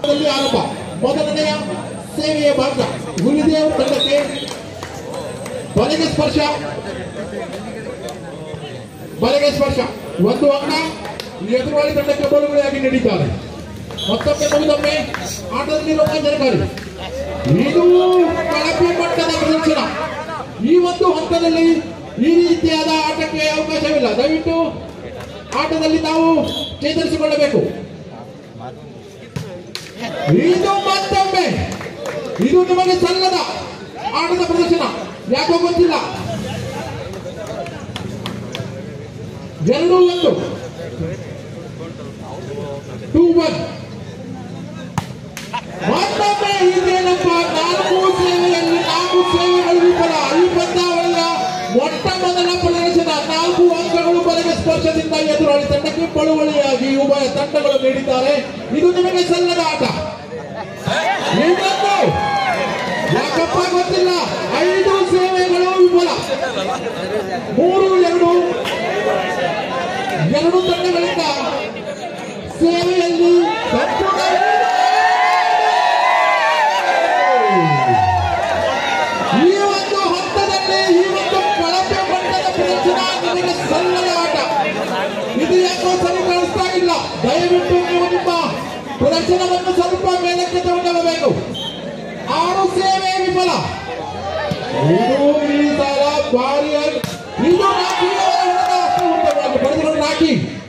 ದಲ್ಲಿ ಆರಂಭ ಮೊದಲನೆಯ ಸೇವೆಯ ಭಾಗ ಗುರುದೇವ್ ತಂಡಕ್ಕೆ ಬಲೆಗೆ ಸ್ಪರ್ಶ ಬಲೆಗೆ ಸ್ಪರ್ಶ ಒಂದು ಅಂಗ ಎದುರಾಳಿ ತಂಡಕ್ಕೆ ಬಲುಗಳಿಯಾಗಿ ನೀಡಿದ್ದಾರೆ ಮತ್ತೊಮ್ಮೆ ಮಗದೊಮ್ಮೆ ಆಟದಲ್ಲಿ ರೋಮಾಂಚನಕಾರಿ ಇದು ಕಳಪೆ ಮಟ್ಟದ ಪ್ರದರ್ಶನ ಈ ಒಂದು ಹಂತದಲ್ಲಿ ಈ ರೀತಿಯಾದ ಆಟಕ್ಕೆ ಅವಕಾಶವಿಲ್ಲ ದಯವಿಟ್ಟು ಆಟದಲ್ಲಿ ನಾವು ಚೇತರಿಸಿಕೊಳ್ಳಬೇಕು ಇದು ಮತ್ತೊಮ್ಮೆ ಇದು ನಿಮಗೆ ಸಲ್ಲದ ಆಟದ ಪ್ರದರ್ಶನ ಯಾಕೋ ಗೊತ್ತಿಲ್ಲ ಎರಡು ಒಂದು ಟೂ ಒನ್ ಮತ್ತೊಮ್ಮೆ ಇದೇನಪ್ಪ ನಾಲ್ಕು ಸೇವೆಯಲ್ಲಿ ನಾಲ್ಕು ಸೇವೆಗಳು ವಿಫಲ ಈ ಪಂದ್ಯಾವಳಿಯ ಮೊಟ್ಟ ಮೊದಲ ಪ್ರದರ್ಶನ ನಾಲ್ಕು ಅಂಕಗಳು ಬಲಗೆ ಸ್ಪರ್ಶದಿಂದ ಎದುರಾಳಿ ತಂಡಕ್ಕೆ ಬಳುವಳಿಯಾಗಿ ಉಭಯ ತಂಡಗಳು ನೀಡಿದ್ದಾರೆ ಇದು ನಿಮಗೆ ಸಲ್ಲದ ಆಟ ಇನ್ನೊಂದು ಯಾಕಪ್ಪ ಗೊತ್ತಿಲ್ಲ ಐದು ಸೇವೆಗಳು ವಿಫಲ ಮೂರು ಎರಡು ಎರಡು ತಂಡಗಳಿಂದ ಸೇವೆಯಲ್ಲಿ ಸಂಪೂರ್ಣ ಈ ಒಂದು ಹಂತದಲ್ಲಿ ಈ ಒಂದು ಕಳಪೆ ಮಟ್ಟದ ಪ್ರದರ್ಶನ ನಿಮಗೆ ಸಲ್ಲದ ಆಟ ಇದು ಯಾಕೋ ಸರಿ ಕಾಣಿಸ್ತಾ ಇಲ್ಲ ದಯವಿಟ್ಟು ನೀವು ನಿಮ್ಮ ಪ್ರದರ್ಶನವನ್ನು ಸ್ವಲ್ಪ ಮೇಲಕ್ಕೆ ತಗೊಂಡೋಗಬೇಕು ಆರು ಸೇವೆ ವಿಫಲ ಇದು ಈ ಸಲ ಭಾರಿಯಾಗಿ ಇದು ನಾಕಿ ಉತ್ತಮವಾಗಿ ಪಡೆದುಕೊಂಡು ನಾಕಿ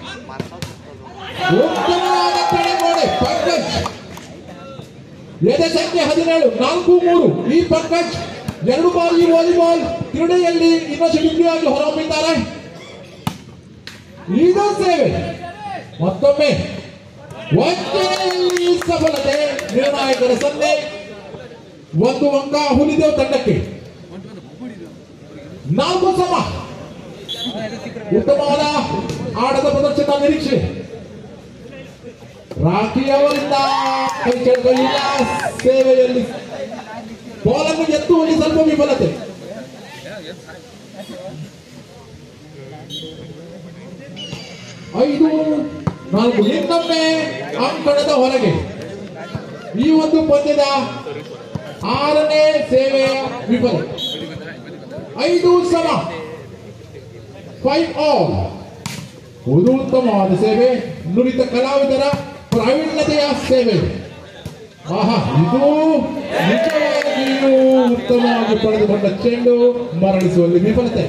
ಉತ್ತಮವಾದ ತಡೆಗೋಡೆ ಪಂಕಜ್ ಎದೆ ಸಂಖ್ಯೆ ಹದಿನೇಳು ನಾಲ್ಕು ಮೂರು ಈ ಪಂಕಜ್ ಎರಡು ಬಾರಿ ವಾಲಿಬಾಲ್ ಕ್ರೀಡೆಯಲ್ಲಿ ಇನ್ನಷ್ಟು ಡಿಗ್ರಿಯಾಗಿ ಹೊರಹೊಮ್ಮಿದ್ದಾರೆ ಇದು ಸೇವೆ ಮತ್ತೊಮ್ಮೆ ವಂಚನೆಯಲ್ಲಿ ಸಫಲತೆ ನಿರ್ಣಾಯಕರ ಸನ್ನೆ ಒಂದು ಅಂಕ ಹುಲಿದೇವ್ ತಂಡಕ್ಕೆ ನಾಲ್ಕು ಸಮ ಉತ್ತಮವಾದ ಆಟದ ಪ್ರದರ್ಶನ ನಿರೀಕ್ಷೆ ರಾಖಿ ಅವರಿಂದ ಕೈ ಕೆಳಗೈನ ಸೇವೆಯಲ್ಲಿ ಬಾಲನ್ನು ಎತ್ತುವಲ್ಲಿ ಸ್ವಲ್ಪ ವಿಫಲತೆ ಐದು ನಾಲ್ಕು ಇನ್ನೊಮ್ಮೆ ಅಂಕಣದ ಹೊರಗೆ ಈ ಒಂದು ಪಂದ್ಯದ ಆರನೇ ಸೇವೆಯ ವಿಫಲ ಐದು ಸಮ ಫೈವ್ ಆಲ್ ಇದು ಉತ್ತಮವಾದ ಸೇವೆ ನುರಿತ ಕಲಾವಿದರ ಪ್ರಾವೀಣ್ಯತೆಯ ಸೇವೆ ಆಹಾ ಇದು ನಿಜವಾಗಿಯೂ ಉತ್ತಮವಾಗಿ ಪಡೆದುಕೊಂಡ ಚೆಂಡು ಮರಳಿಸುವಲ್ಲಿ ವಿಫಲತೆ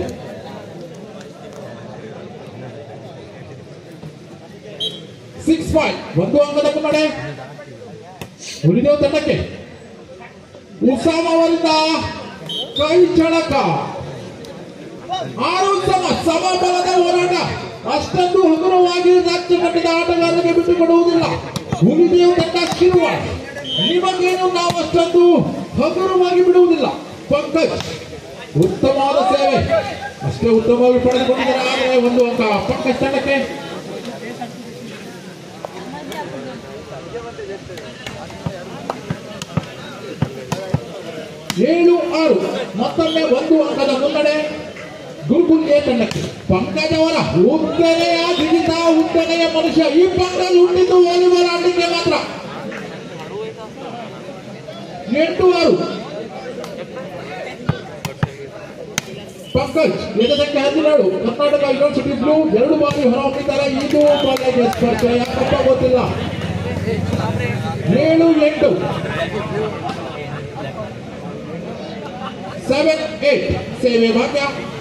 ಸಿಕ್ಸ್ ಫೈವ್ ಒಂದು ಅಂಗದ ಮುನ್ನಡೆ ಉಳಿದೇವು ತಂಡಕ್ಕೆ ಉಸಾಮ ಅವರಿಂದ ಕೈ ಚಳಕ ಆರು ಸಮ ಸಮಬಲದ ಹೋರಾಟ ಅಷ್ಟೊಂದು ಹಗುರವಾಗಿ ರಾಜ್ಯ ಮಟ್ಟದ ಆಟಗಾರರಿಗೆ ಬಿಟ್ಟುಕೊಡುವುದಿಲ್ಲ ಉಳಿದೇವು ತಂಡ ಶಿರುವ ನಿಮಗೇನು ನಾವು ಅಷ್ಟೊಂದು ಹಗುರವಾಗಿ ಬಿಡುವುದಿಲ್ಲ ಪಂಕಜ್ ಉತ್ತಮವಾದ ಸೇವೆ ಅಷ್ಟೇ ಉತ್ತಮವಾಗಿ ಪಡೆದುಕೊಂಡಿದ್ದಾರೆ ಆದರೆ ಒಂದು ಅಂಕ ಪಂಕಜ್ ತಂಡಕ್ಕೆ ಏಳು ಆರು ಮತ್ತೊಮ್ಮೆ ಒಂದು ಅಂಕದ ಮುನ್ನಡೆ ಗುರುಕುಲ್ ಎ ತಂಡಕ್ಕೆ ಪಂಕಜ್ ಅವರ ಉದ್ದನೆಯ ಜಿಗಿತ ಉದ್ದನೆಯ ಮನುಷ್ಯ ಈ ಪಂಕಜ್ ಹುಟ್ಟಿದ್ದು ವಾಲಿಬಾಲ್ ಆಡಲಿಕ್ಕೆ ಮಾತ್ರ ಎಂಟು ಆರು ಪಂಕಜ್ ಎದಕ್ಕೆ ಹದಿನೇಳು ಕರ್ನಾಟಕ ಯೂನಿವರ್ಸಿಟಿ ಬ್ಲೂ ಎರಡು ಬಾರಿ ಹೊರಹೊಮ್ಮಿದ್ದಾರೆ ಇದು ಬಾಲಿಗೆ ಸ್ಪರ್ಶ ಯಾಕಪ್ಪ ಗೊತ್ತಿಲ್ಲ ಏಳು ಎಂಟು ಸೆವೆನ್ ಏಟ್ ಸೇವೆ ಭಾಗ್ಯ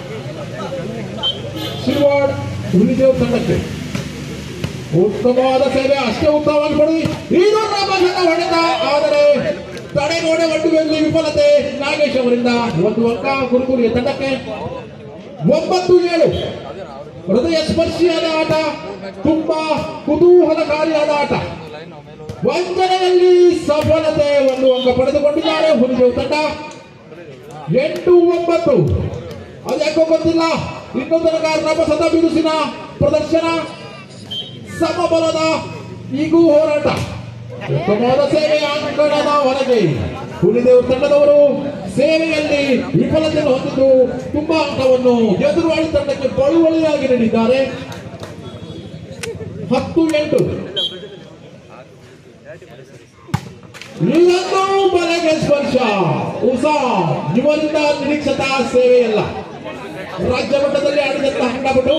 ಶಿವಾಡ್ ಹುಲಿದೇವ್ ತಂಡಕ್ಕೆ ಉತ್ತಮವಾದ ಸೇವೆ ಅಷ್ಟೇ ಉತ್ತಮವಾಗಿ ಪಡೆದು ಇದು ರಾಮಚಂದ್ರ ಹೊಡೆದ ಆದರೆ ತಡೆಗೋಡೆ ಒಡ್ಡುವೆಯಲ್ಲಿ ವಿಫಲತೆ ನಾಗೇಶ್ ಅವರಿಂದ ಒಂದು ಅಂಕ ಗುರುಗುರಿಯ ತಂಡಕ್ಕೆ ಒಂಬತ್ತು ಏಳು ಹೃದಯ ಸ್ಪರ್ಶಿಯಾದ ಆಟ ತುಂಬಾ ಕುತೂಹಲಕಾರಿಯಾದ ಆಟ ವಂಚನೆಯಲ್ಲಿ ಸಫಲತೆ ಒಂದು ಅಂಕ ಪಡೆದುಕೊಂಡಿದ್ದಾರೆ ಹುಲಿದೇವ್ ತಂಡ ಎಂಟು ಒಂಬತ್ತು ಅದು ಯಾಕೋ ಗೊತ್ತಿಲ್ಲ ಇನ್ನೂ ತನಕ ರಭಸದ ಬಿರುಸಿನ ಪ್ರದರ್ಶನ ಸಮಬಲದ ಈಗೂ ಹೋರಾಟ ಉತ್ತಮವಾದ ಸೇವೆ ಅಂಕಣದ ಹೊರಗೆ ಹುಲಿದೇವ್ ತಂಡದವರು ಸೇವೆಯಲ್ಲಿ ವಿಫಲತೆಯನ್ನು ಹೊಂದಿದ್ದು ತುಂಬಾ ಅಂಕವನ್ನು ಎದುರುವಾಳಿ ತಂಡಕ್ಕೆ ಬಳುವಳಿಯಾಗಿ ನೀಡಿದ್ದಾರೆ ಹತ್ತು ಎಂಟು ಇಲ್ಲೊಂದು ಬಲೆಗೆ ಸ್ಪರ್ಶ ಹೊಸ ಇವರಿಂದ ನಿರೀಕ್ಷಿತ ಸೇವೆಯಲ್ಲ ರಾಜ್ಯ ಮಟ್ಟದಲ್ಲಿ ಆಡಿದಂತ ಹಂಡಬಿಟ್ಟು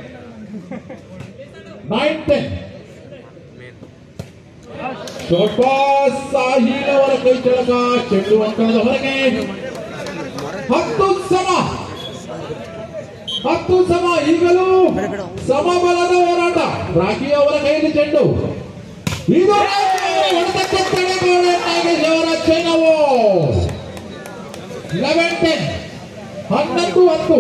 nine ten short pass Sahil ಅವರ ಕೈ ಕೆಳಗ ಚೆಂಡು ಅಂಕಣದ ಹೊರಗೆ ಹತ್ತು ಸಮ ಹತ್ತು ಸಮ ಈಗಲೂ ಸಮಬಲದ ಹೋರಾಟ ರಾಖಿ ಅವರ ಕೈಯಲ್ಲಿ ಚೆಂಡು ಇದು ಹೊಡೆತಕ್ಕೆ ತಡೆಗೋಡೆ ನಾಗೇಶ್ ಅವರ ಚೆನ್ನವು ಲೆವೆನ್ ಟೆನ್ ಹನ್ನೊಂದು ಹತ್ತು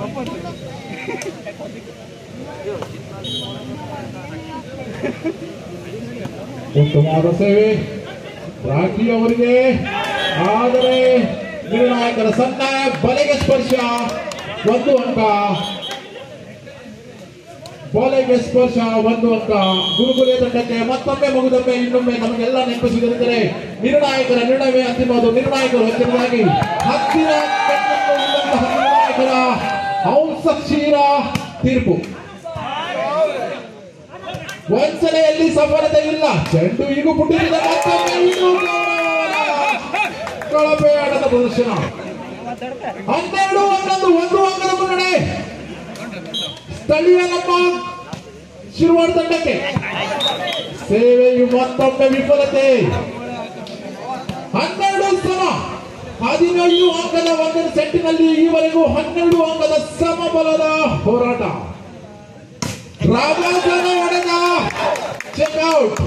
ಉತ್ತಮವಾದ ಸೇವೆ ರಾಖಿ ಅವರಿಗೆ ಆದರೆ ನಿರ್ಣಾಯಕರ ಸಣ್ಣ ಬಲೆಗೆ ಸ್ಪರ್ಶ ಒಂದು ಅಂಕ ಬಾಲೆಗೆ ಸ್ಪರ್ಶ ಒಂದು ಅಂಕ ಗುರುಗುರಿಯ ತಂಡಕ್ಕೆ ಮತ್ತೊಮ್ಮೆ ಮಗುದೊಮ್ಮೆ ಇನ್ನೊಮ್ಮೆ ನಮಗೆಲ್ಲ ನೆನಪಿಸಿದರೆ ನಿರ್ಣಾಯಕರ ನಿರ್ಣಯವೇ ಅಂತಿಮವಾದ ನಿರ್ಣಾಯಕರು ಹೆಚ್ಚಿನದಾಗಿ ಹತ್ತಿರ ಬೆನ್ನನ್ನು ಉಳ್ಳಂತಹ ನಿರ್ಣಾಯಕರ ಔಸಕ್ಷೀರ ತೀರ್ಪು ವಂಚನೆಯಲ್ಲಿ ಸಫಲತೆ ಇಲ್ಲ ಚೆಂಡು ಈಗ ಪುಟ್ಟಿದ ಮತ್ತೊಮ್ಮೆ ಇನ್ನೂ ಕಳಪೆ ಆಟದ ಪ್ರದರ್ಶನ ಹನ್ನೆರಡು ಹನ್ನೊಂದು ಒಂದು ಅಂಕದ ಮುನ್ನಡೆ ಸ್ಥಳೀಯ ನಮ್ಮ ಶಿರುವಾಡ ತಂಡಕ್ಕೆ ಸೇವೆಯು ಮತ್ತೊಮ್ಮೆ ವಿಫಲತೆ ಹನ್ನೆರಡು ಸಮ ಹದಿನೈದು ಅಂಕದ ಒಂದನೇ ಸೆಟ್ಟಿನಲ್ಲಿ ಈವರೆಗೂ ಹನ್ನೆರಡು ಅಂಕದ ಸಮಬಲದ ಹೋರಾಟ ರಾಮಾಸನ ಹೊಡೆದ ಚೆಕ್ಔಟ್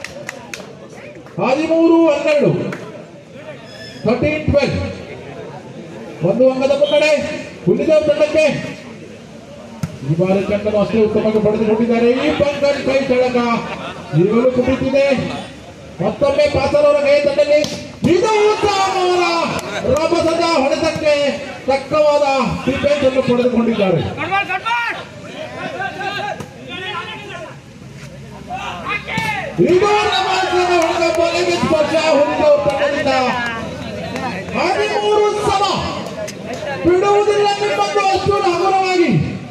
ಹದಿಮೂರು ಹನ್ನೆರಡು ಥರ್ಟೀನ್ ಟ್ವೆಲ್ ಒಂದು ಅಂಗದ ಮುನ್ನಡೆ ಹುಲ್ಲಿದೇವ್ ತಂಡಕ್ಕೆ ಈ ಬಾರಿ ಚೆಂಡನ್ನು ಅಷ್ಟೇ ಉತ್ತಮವಾಗಿ ಪಡೆದುಕೊಂಡಿದ್ದಾರೆ ಈ ಪಂಕಜ್ ಕೈ ಕೆಳಗ ಈಗಲೂ ಕುಣಿತಿದೆ ಮತ್ತೊಮ್ಮೆ ಪಾಸರವರ ಕೈ ತಂಡದಲ್ಲಿ ಇದು ಉತ್ತಮವರ ರಭಸದ ಹೊಡೆತಕ್ಕೆ ತಕ್ಕವಾದ ಡಿಫೆನ್ಸ್ ಅನ್ನು ಪಡೆದುಕೊಂಡಿದ್ದಾರೆ ಕಟ್ಮಾಡ್ ಕಟ್ಮಾಡ್ ಇದು ರಭಸದ ಹೊಡೆದ ಬಲೆಗೆ ಸ್ಪರ್ಶ ಹುಲ್ಲಿದೇವ್ ತಂಡದಿಂದ ಹದಿಮೂರು ಸಮ ಬಿಡುವುದಿಲ್ಲ ನಿಮ್ಮನ್ನು ಅಷ್ಟು ಹಗುರವಾಗಿ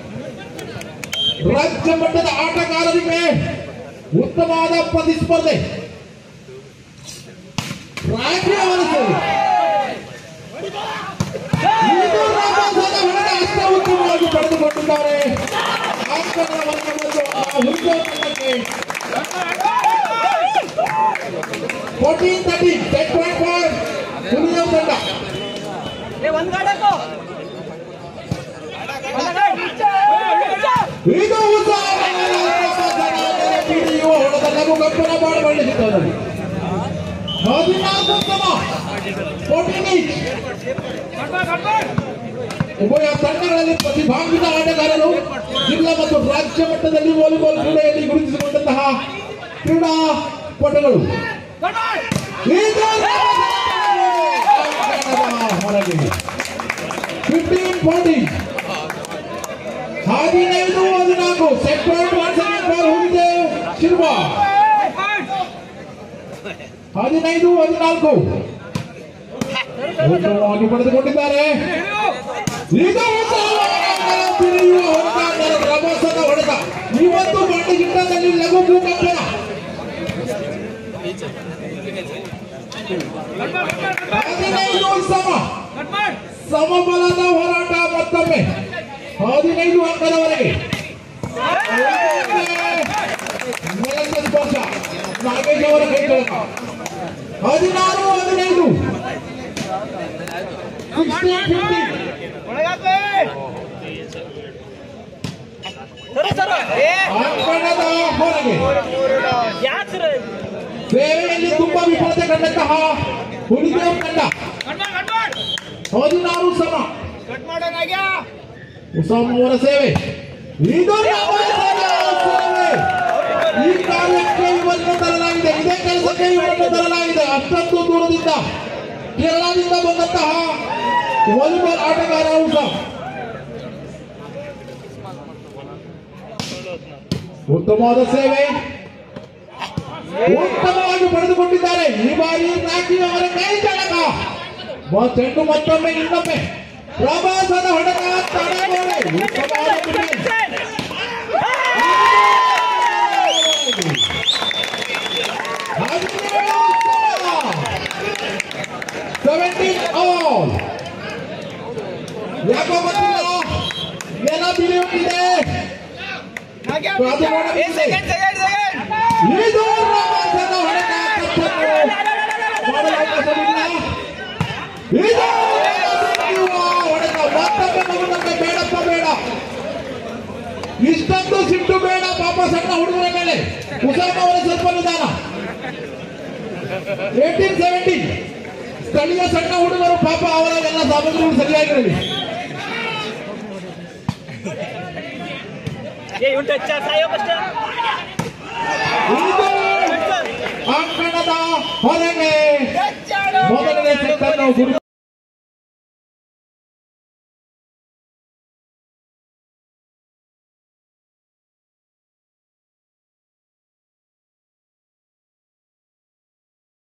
ರಾಜ್ಯ ಮಟ್ಟದ ಆಟಗಾರರಿಗೆ ಉತ್ತಮವಾದ ಪ್ರತಿಸ್ಪರ್ಧೆ ರಾಜ್ಯ ಅವರ ಸೇವೆ. ಇದು ರಾಮದಾಸನ ಹೊಡೆದ ಅಷ್ಟೇ ಉತ್ತಮವಾಗಿ ಪಡೆದುಕೊಂಡಿದ್ದಾರೆ ಅಂಕಗಳ ವರ್ಗವನ್ನು ಆ ಹುಡುಗ ತಂಡಕ್ಕೆ fourteen thirty ten point five ಹುಡುಗ ತಂಡ ಏ ಒಂದ್ ಗಾಡಕ್ಕೋ ಒಂದ್ ಗಾಡ್ ಇದು ಪಿಡಿಯುವ ಹೊಡೆದಲ್ಲೂ ಕಪ್ಪನ ಬಾಳ ಬಳಸಿದ್ದಾರೆ ಹದಿನಾಲ್ಕು ಸಮ ಫೋರ್ಟೀನ್ ಈಚ್ ಕಟ್ಮಾಡ್ ಕಟ್ಮಾಡ್ ಉಭಯ ತಂಡಗಳಲ್ಲಿ ಪ್ರತಿಭಾನ್ವಿತ ಆಟಗಾರರು ಜಿಲ್ಲಾ ಮತ್ತು ರಾಜ್ಯ ಮಟ್ಟದಲ್ಲಿ ವಾಲಿಬಾಲ್ ಕ್ರೀಡೆಯಲ್ಲಿ ಗುರುತಿಸಿಕೊಂಡಂತಹ ಕ್ರೀಡಾಪಟುಗಳು ಕಟ್ಮಾಡ್ ಇದು ಹೊರಗೆ ಫಿಫ್ಟೀನ್ ಫಾರ್ಟಿ ಹದಿನೈದು ಹದಿನಾಲ್ಕು set point one second ball ಹೋಗಿದೆ ಶಿಲ್ವಾ ಹದಿನೈದು ಹದಿನಾಲ್ಕು ಉತ್ತಮವಾಗಿ ಪಡೆದುಕೊಂಡಿದ್ದಾರೆ ಇದು ಉತ್ತಮವಾದ ತಿರುಗುವ ಹೊಡೆತ ರಭಸದ ಹೊಡೆತ ಇವತ್ತು ಬಂಡಗಿಟ್ಟದಲ್ಲಿ ಲಘು ಭೂಕಂಪನ ಹದಿನೈದು ಸಮ ಕಟ್ಮಾಡ್ ಸಮಬಲದ ಹೋರಾಟ ಮತ್ತೊಮ್ಮೆ ಹದಿನೈದು ಅಂಕದವರೆಗೆ ನೆಲದ ಸ್ಪರ್ಶ ನಾಗೇಶ್ ಅವರ ಕೈ ಕೆಳಗ ಹದಿನಾರು ಹದಿನೈದು ಸಿಕ್ಸ್ಟೀನ್ ಫಿಫ್ಟಿ ಒಳಗಾಕೆ ಸರಿ ಸರ್ ಏ ಅಂಕಣದ ಹೊರಗೆ ಯಾಕೆ ಸರ್ ಸೇವೆಯಲ್ಲಿ ತುಂಬಾ ವಿಫಲತೆ ಕಂಡಂತಹ ಹುಡುಗಿಯ ತಂಡ ಕಟ್ಮಾಡ್ ಕಟ್ಮಾಡ್ ಹದಿನಾರು ಸಮ ಕಟ್ ಮಾಡೋಣಾಗ್ಯಾ ಉಸಾಮ್ ಅವರ ಸೇವೆ ಇದು ನವೋದಯ ಸೇವೆ ಈ ಕಾರ್ಯಕ್ಕೆ ಇವರನ್ನು ತರಲಾಗಿದೆ ಇದೇ ಕೆಲಸಕ್ಕೆ ಇವರನ್ನು ತರಲಾಗಿದೆ ಅಷ್ಟೊಂದು ದೂರದಿಂದ ಕೇರಳದಿಂದ ಬಂದಂತಹ ವಾಲಿಬಾಲ್ ಆಟಗಾರ ಉಸಾಮ್ ಉತ್ತಮವಾದ ಸೇವೆ ಉತ್ತಮವಾಗಿ ಪಡೆದುಕೊಂಡಿದ್ದಾರೆ ಈ ಬಾರಿ ರಾಖಿ ಅವರ ಕೈ ಚಳಕ ಬ- ಚೆಂಡು ಮತ್ತೊಮ್ಮೆ ಇನ್ನೊಮ್ಮೆ ಪ್ರವಾಸದ ಹೊಡೆತ ತಡೆಗೋಡೆ ಉತ್ತಮವಾದ defense. ಹದಿನೇಳು ಯಾಕೋ ಗೊತ್ತಿಲ್ಲ ಏನೋ ಬಿಳಿ ಉಂಟಿದೆ ಅದು ನೋಡಬೇಕು. ಸೆಕೆಂಡ್ ಸೆಕೆಂಡ್ ಸೆಕೆಂಡ್ ಇದು ರೋಮಾಂಚನ ಹೊಡೆತ ಕಚ್ಚನ್ನು ಮಾಡಲು ಅವಕಾಶವಿಲ್ಲ. ಇದು ನೀವು ಹೊಡೆತ ಮತ್ತೊಮ್ಮೆ ಮಗುನೊಮ್ಮೆ ಬೇಡಪ್ಪ ಬೇಡ ಇಷ್ಟೊಂದು ಸಿಟ್ಟು ಬೇಡ ಪಾಪ ಸಣ್ಣ ಹುಡುಗರ ಮೇಲೆ ಉಸಾಮ ಅವರ ಸ್ವಲ್ಪ ನಿಧಾನ ಏಟೀನ್ ಸೆವೆಂಟೀನ್ ಸ್ಥಳೀಯ ಸಣ್ಣ ಹುಡುಗರು ಪಾಪ ಅವರ ಎಲ್ಲ ಸಾಮಗ್ರಿಗಳು ಸರಿಯಾಗಿರಲಿ ಏ ಇವ್ನು ಟಚ್ ಸಾಯೋ ಕಷ್ಟ ಇದು ಅಂಕಣದ ಹೊರಗೆ ಮೊದಲನೇ ಸೆಟ್ ಅನ್ನು ಗುರು